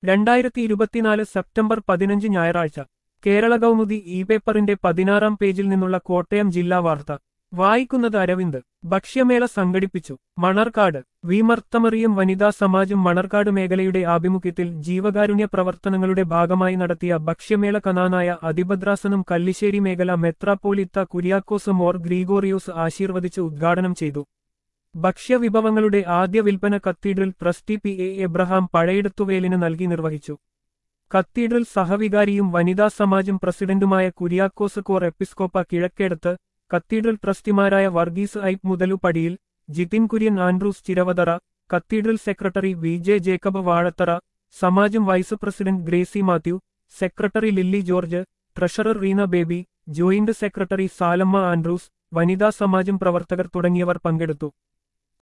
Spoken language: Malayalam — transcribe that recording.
രണ്ടായിരത്തി ഇരുപത്തിനാല് സെപ്റ്റംബർ പതിനഞ്ച് ഞായറാഴ്ച കേരള കൗമുദി ഇ പേപ്പറിന്റെ പതിനാറാം പേജിൽ നിന്നുള്ള കോട്ടയം ജില്ലാ വാർത്ത വായിക്കുന്നത് അരവിന്ദ് ഭക്ഷ്യമേള സംഘടിപ്പിച്ചു മണർക്കാട് വിമർത്തമറിയം വനിതാ സമാജം മണർക്കാട് മേഖലയുടെ ആഭിമുഖ്യത്തിൽ ജീവകാരുണ്യ പ്രവർത്തനങ്ങളുടെ ഭാഗമായി നടത്തിയ ഭക്ഷ്യമേള കനാനായ അതിഭദ്രാസനം കല്ലിശ്ശേരി മേഖല മെത്രാപ്പോലിത്ത കുര്യാക്കോസ് മോർ ഗ്രീഗോറിയോസ് ആശീർവദിച്ച് ഉദ്ഘാടനം ചെയ്തു ഭക്ഷ്യവിഭവങ്ങളുടെ ആദ്യ വിൽപ്പന cathedral trustee P A Abraham പഴയെടുത്തുവേലിന് നൽകി നിർവഹിച്ചു കത്തീഡ്രൽ സഹവികാരിയും വനിതാ സമാജം പ്രസിഡന്റുമായ കുര്യാക്കോസ് കോർ എപ്പിസ്കോപ്പ കിഴക്കേടത്ത് കത്തീഡ്രൽ ട്രസ്റ്റിമാരായ Varghese Aipe Muthalupadiyil Jithin Kurian Andrews Chiravathara cathedral secretary V J Jacob Vazhathara സമാജം vice president Gracy Mathew secretary Lilly George treasurer Reena Baby joint secretary Salamma Andrews വനിതാ സമാജം പ്രവർത്തകർ തുടങ്ങിയവർ പങ്കെടുത്തു